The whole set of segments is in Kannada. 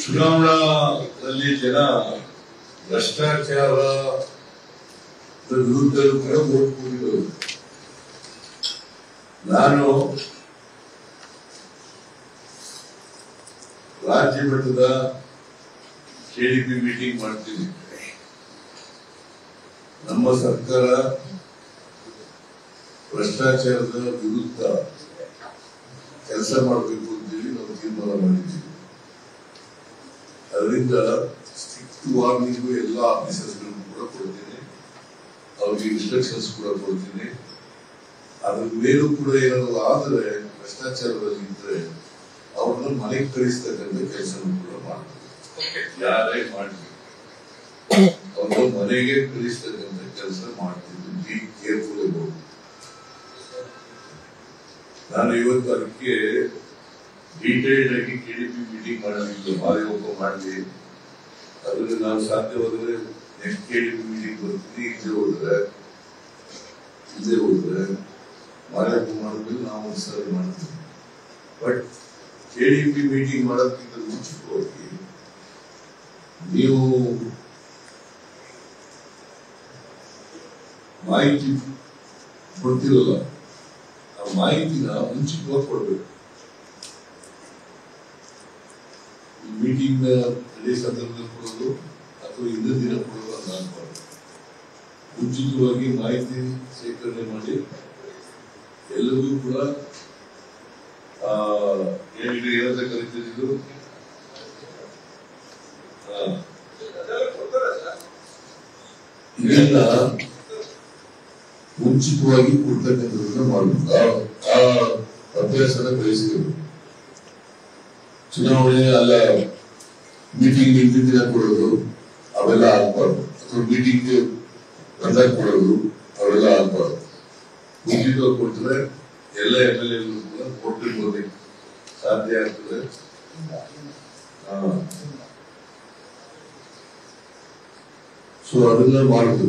ಚುನಾವಣಾದಲ್ಲಿ ಜನ ಭ್ರಷ್ಟಾಚಾರ ವಿರುದ್ಧ ಕೂಡ ವೋಟ್ ಕೊಟ್ಟಿರೋದು ನಾನು ರಾಜ್ಯ ಮಟ್ಟದ ಕೆಡಿಪಿ ಮೀಟಿಂಗ್ ಮಾಡ್ತೀನಿ ನಮ್ಮ ಸರ್ಕಾರ ಭ್ರಷ್ಟಾಚಾರದ ವಿರುದ್ಧ ಕೆಲಸ ಮಾಡಬೇಕು ಅಂತೇಳಿ ನಾವು ತೀರ್ಮಾನ ಮಾಡಿದ್ದೀವಿ ಅದರಿಂದ ಸ್ಟ್ರಿಕ್ಟ್ ವಾರ್ನಿಂಗ್ ಎಲ್ಲ ಆಫೀಸರ್ಸ್ಗಳಿಗೂ ಕೂಡ ಕೊಡ್ತೀನಿ ಅವ್ರಿಗೆ ಇನ್ಸ್ಟ್ರಕ್ಷನ್ಸ್ ಕೂಡ ಕೊಡ್ತೀನಿ ಅದ್ರ ಮೇಲೂ ಕೂಡ ಏನಾದ್ರು ಆದರೆ ಭ್ರಷ್ಟಾಚಾರದಲ್ಲಿ ಇದ್ರೆ ಅವ್ರನ್ನ ಮನೆಗೆ ಕಳಿಸ್ತಕ್ಕಂಥ ಕೆಲಸ ಕೂಡ ಮಾಡ್ತೀವಿ ಯಾರೇ ಮಾಡಲಿ ಅವ್ರನ್ನ ಮನೆಗೆ ಕಳಿಸ್ತಕ್ಕಂಥ ಕೆಲಸ ಮಾಡ್ತೀವಿ ಬಿ ಕೇರ್ಫುಲ್ ಅಬೌಟ್ ನಾನು ಇವತ್ತು ಅದಕ್ಕೆ ಡೀಟೇಲ್ಡ್ ಆಗಿ ಕೆಡಿಪಿ ಮೀಟಿಂಗ್ ಮಾಡೋದಿಲ್ಲ ಮಾದೇವಪ್ಪ ಮಾಡಲಿ ಅದನ್ನು ನಾನು ಸಾಧ್ಯವಾದರೆ ನೆಕ್ಸ್ಟ್ ಕೆಡಿಪಿ ಮೀಟಿಂಗ್ ಬರ್ತೀನಿ ಇಲ್ಲೇ ಹೋದ್ರೆ ಇಲ್ಲೇ ಹೋದ್ರೆ ಮಾದೇವಪ್ಪ ಮಾಡಿದ್ಮೇಲೆ ನಾವು ಒಂದು ಸರ್ ಮಾಡ್ತೀವಿ ಬಟ್ ಕೆಡಿಪಿ ಮೀಟಿಂಗ್ ಮಾಡೋದಕ್ಕಿಂತ ಮುಂಚಿತವಾಗಿ ನೀವು ಮಾಹಿತಿ ಕೊಡ್ತಿರಲ್ಲ ಆ ಮಾಹಿತಿನ ಮುಂಚಿತವಾಗಿ ಕೊಡ್ಬೇಕು ಈ ಮೀಟಿಂಗ್ ನಡೆಯ ಸಂದರ್ಭದಲ್ಲಿ ಕೊಡೋದು ಅಥವಾ ಹಿಂದಿನ ದಿನ ಕೊಡೋದು ಅಂತ ಅನ್ಬಾರ್ದು ಮುಂಚಿತವಾಗಿ ಮಾಹಿತಿ ಸೇಕರಣೆ ಮಾಡಿ ಎಲ್ಲರಿಗೂ ಕೂಡ ಆ ಏನಿದೆ ಏನಂತ ಕರಿತಿದ್ದು ಇದನ್ನ ಮುಂಚಿತವಾಗಿ ಕೊಡ್ತಕ್ಕಂಥದ್ದನ್ನ ಮಾಡಬೇಕು ಆ- ಆ ಅಭ್ಯಾಸನ ಬೆಳೆಸಬೇಕು ಚುನಾವಣೆ ಅಲ್ಲ ಮೀಟಿಂಗ್ ಹಿಂದಿನ ದಿನ ಕೊಡೋದು ಅವೆಲ್ಲ ಆಗ್ಬಾರ್ದು ಅಥವಾ ಮೀಟಿಂಗ್ ಬಂದಾಗ ಕೊಡೋದು ಅವೆಲ್ಲ ಆಗ್ಬಾರ್ದು ಮುಂಚಿತವಾಗಿ ಕೊಟ್ಟರೆ ಎಲ್ಲ ಎಮ್ ಎಲ್ ಎ ಕೂಡ ಕೊಟ್ಟಿರ್ಬೋದಕ್ಕೆ ಸಾಧ್ಯ ಆಗ್ತದೆ ಸೊ ಅದನ್ನ ಮಾಡುದು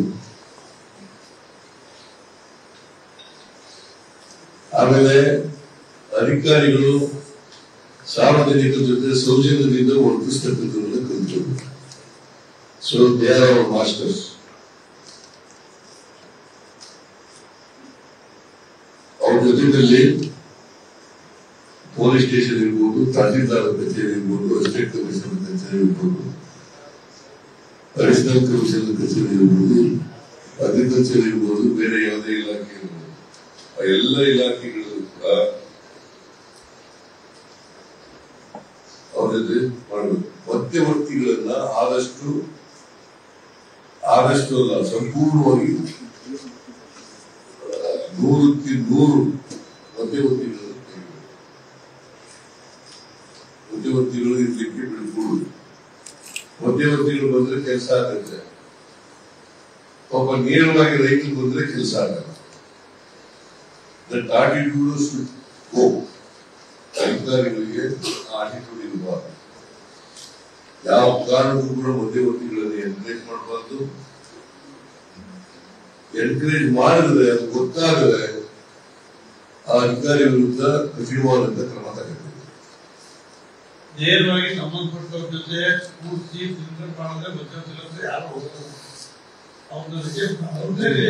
ಆಮೇಲೆ ಅಧಿಕಾರಿಗಳು ಸಾರ್ವಜನಿಕರ ಜೊತೆ ಸೌಜನ್ಯದಿಂದ ವರ್ತಿಸ್ತಕ್ಕಂಥದ್ದನ್ನು ಕಲಿತರು so they are our masters ಅವ್ರ ಜೊತೆಯಲ್ಲಿ ಪೊಲೀಸ್ ಸ್ಟೇಷನ್ ಇರ್ಬೋದು ತಹಸೀಲ್ದಾರ್ ಕಚೇರಿ ಇರ್ಬೋದು ಎಸ್ಟೇಟ್ ಕಮಿಷನರ್ ಕಚೇರಿ ಇರ್ಬೋದು ಅಡಿಷನಲ್ ಕಮಿಷನರ್ ಕಚೇರಿ ಇರ್ಬೋದು ಅಗ್ರಿಕಲ್ಚರ್ ಇರ್ಬೋದು ಬೇರೆ ಯಾವುದೇ ಇಲಾಖೆ ಇರ್ಬೋದು ಆ ಎಲ್ಲ ಇಲಾಖೆಗಳು ಕೂಡ ಅವ್ರ ಜೊತೆ ಮಾಡಬೇಕು ಮಧ್ಯವರ್ತಿಗಳನ್ನ ಆದಷ್ಟು ಆದಷ್ಟು ಅಲ್ಲ ಸಂಪೂರ್ಣವಾಗಿ ನೂರಕ್ಕೆ ನೂರು ಮಧ್ಯವರ್ತಿಗಳನ್ನು ತೆಗಿಬೇಕು. ಮಧ್ಯವರ್ತಿಗಳು ಇರ್ಲಿಕ್ಕೆ ಬಿಡ್ಕೊಡುದು ಮಧ್ಯವರ್ತಿಗಳು ಬಂದ್ರೆ ಕೆಲಸ ಆಗುತ್ತೆ ಪಾಪ ನೇರವಾಗಿ ರೈತರು ಬಂದ್ರೆ ಕೆಲಸ ಆಗಲ್ಲ ದಟ್ ಆಟಿಟ್ಯೂಡ್ ಶುಡ್ ಗೋ ಅಧಿಕಾರಿಗಳಿಗೆ ಆಟಿಟ್ಯೂಡ್ ಇರಬಾರ್ದು ಯಾವ ಕಾರಣಕ್ಕೂ ಕೂಡ ಮಧ್ಯವರ್ತಿಗಳನ್ನು ಎನ್ಕರೇಜ್ ಮಾಡಬಾರ್ದು ಎನ್ಕರೇಜ್ ಮಾಡಿದ್ರೆ ಅದು ಗೊತ್ತಾಗದೆ ಆ ಅಧಿಕಾರಿ ವಿರುದ್ಧ ಕಠಿಣವಾದಂತ ಕ್ರಮ ತಗೋಬೇಕು ನೇರವಾಗಿ ಸಂಬಂಧಪಟ್ಟವ್ರ ಜೊತೆ ಕೂಡಿಸಿ ಚಿಂತನೆ ಮಾಡಿದ್ರೆ ಮಧ್ಯಂತರ ಯಾರು ಹೋಗಲ್ಲ ಅವ್ರನ್ನ ಅವ್ರನ್ನೇ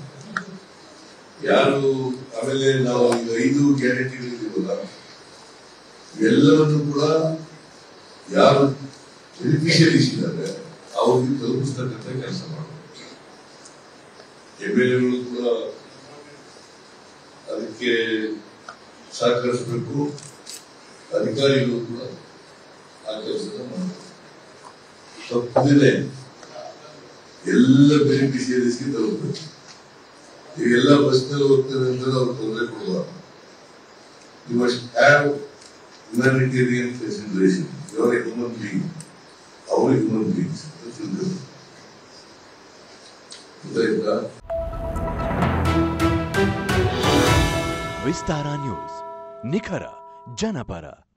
ಯಾರು ಆಮೇಲೆ ನಾವು ಈಗ ಐದು ಗ್ಯಾರಂಟಿಗಳಿದ್ದೀವಲ್ಲ ಎಲ್ಲವನ್ನು ಕೂಡ ಯಾರು ಬೆನಿಫಿಷರೀಸ್ ಇದ್ದಾರೆ ಅವ್ರಿಗೆ ತಲುಪಿಸ್ತಕ್ಕಂಥ ಕೆಲಸ ಮಾಡಬೇಕು ಎಮ್ ಎಲ್ ಎಗಳು ಕೂಡ ಅದಕ್ಕೆ ಸಹಕರಿಸಬೇಕು ಅಧಿಕಾರಿಗಳು ಕೂಡ ಆ ಕೆಲಸನ ಮಾಡಬೇಕು ತಪ್ಪದೇ ಎಲ್ಲ ಬೆನಿಫಿಷರೀಸ್ಗೆ ತಲುಪಬೇಕು ಈಗೆಲ್ಲ ಬಸ್ನಲ್ಲಿ ಹೋಗ್ತಾರೆ ಅಂದ್ರೆ ಅವ್ರು ತೊಂದರೆ ಕೊಡಬಾರ್ದು you must have humanitarian consideration your a human being ಅವರು ಹ್ಯೂಮನ್ ಬೀಯಿಂಗ್ಸ್ ಗೊತ್ತಾಯ್ತಾ ವಿಸ್ತಾರ ನ್ಯೂಸ್ ನಿಖರ ಜನಪರ